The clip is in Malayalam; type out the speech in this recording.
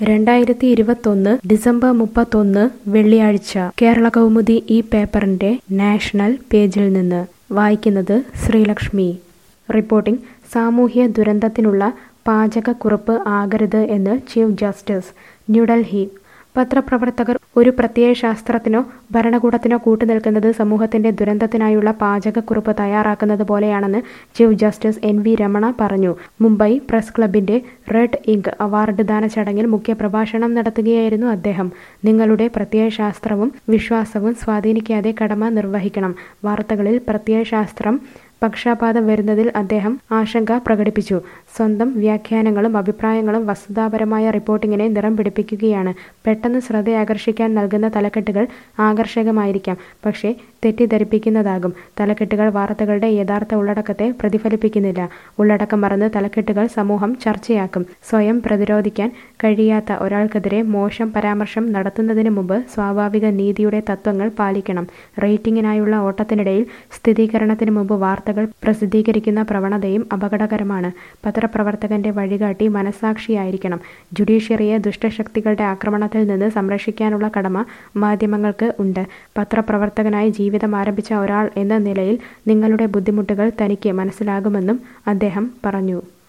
രണ്ടായിരത്തി ഇരുപത്തൊന്ന് ഡിസംബർ മുപ്പത്തൊന്ന് വെള്ളിയാഴ്ച കേരള കൗമുദി ഈ പേപ്പറിന്റെ നാഷണൽ പേജിൽ നിന്ന് വായിക്കുന്നത് ശ്രീലക്ഷ്മി റിപ്പോർട്ടിംഗ് സാമൂഹ്യ ദുരന്തത്തിനുള്ള പാചകക്കുറിപ്പ് ആകരുത് എന്ന് ചീഫ് ജസ്റ്റിസ് ന്യൂഡൽഹി പത്രപ്രവർത്തകർ ഒരു പ്രത്യയശാസ്ത്രത്തിനോ ഭരണകൂടത്തിനോ കൂട്ടുനിൽക്കുന്നത് സമൂഹത്തിന്റെ ദുരന്തത്തിനായുള്ള പാചകക്കുറിപ്പ് തയ്യാറാക്കുന്നത് പോലെയാണെന്ന് chief justice N V Ramana പറഞ്ഞു മുംബൈ പ്രസ് ക്ലബിന്റെ റെഡ് ഇങ്ക് അവാർഡ് ദാന ചടങ്ങിൽ മുഖ്യപ്രഭാഷണം നടത്തുകയായിരുന്നു അദ്ദേഹം നിങ്ങളുടെ പ്രത്യയശാസ്ത്രവും വിശ്വാസവും സ്വാധീനിക്കാതെ കടമ നിർവഹിക്കണം വാർത്തകളിൽ പ്രത്യയശാസ്ത്രം പക്ഷാപാതം വരുന്നതിൽ അദ്ദേഹം ആശങ്ക പ്രകടിപ്പിച്ചു സ്വന്തം വ്യാഖ്യാനങ്ങളും അഭിപ്രായങ്ങളും വസ്തുതാപരമായ റിപ്പോർട്ടിങ്ങിനെ നിറം പിടിപ്പിക്കുകയാണ് പെട്ടെന്ന് ശ്രദ്ധയാകർഷിക്കാൻ നൽകുന്ന തലക്കെട്ടുകൾ ആകർഷകമായിരിക്കാം പക്ഷേ തെറ്റിദ്ധരിപ്പിക്കുന്നതാകും തലക്കെട്ടുകൾ വാർത്തകളുടെ യഥാർത്ഥ ഉള്ളടക്കത്തെ പ്രതിഫലിപ്പിക്കുന്നില്ല ഉള്ളടക്കം മറന്ന് തലക്കെട്ടുകൾ സമൂഹം ചർച്ചയാക്കും സ്വയം പ്രതിരോധിക്കാൻ കഴിയാത്ത ഒരാൾക്കെതിരെ മോശം പരാമർശം നടത്തുന്നതിന് മുമ്പ് സ്വാഭാവിക നീതിയുടെ തത്വങ്ങൾ പാലിക്കണം റേറ്റിംഗിനായുള്ള ഓട്ടത്തിനിടയിൽ സ്ഥിരീകരണത്തിന് മുമ്പ് വാർത്തകൾ പ്രസിദ്ധീകരിക്കുന്ന പ്രവണതയും അപകടകരമാണ് പത്രപ്രവർത്തകന്റെ വഴികാട്ടി മനസാക്ഷിയായിരിക്കണം ജുഡീഷ്യറിയെ ദുഷ്ടശക്തികളുടെ ആക്രമണത്തിൽ നിന്ന് സംരക്ഷിക്കാനുള്ള കടമ മാധ്യമങ്ങൾക്ക് ഉണ്ട് പത്രപ്രവർത്തകനായി ജീവിതം ആരംഭിച്ച ഒരാൾ എന്ന നിലയിൽ നിങ്ങളുടെ ബുദ്ധിമുട്ടുകൾ തനിക്ക് മനസ്സിലാകുമെന്നും അദ്ദേഹം പറഞ്ഞു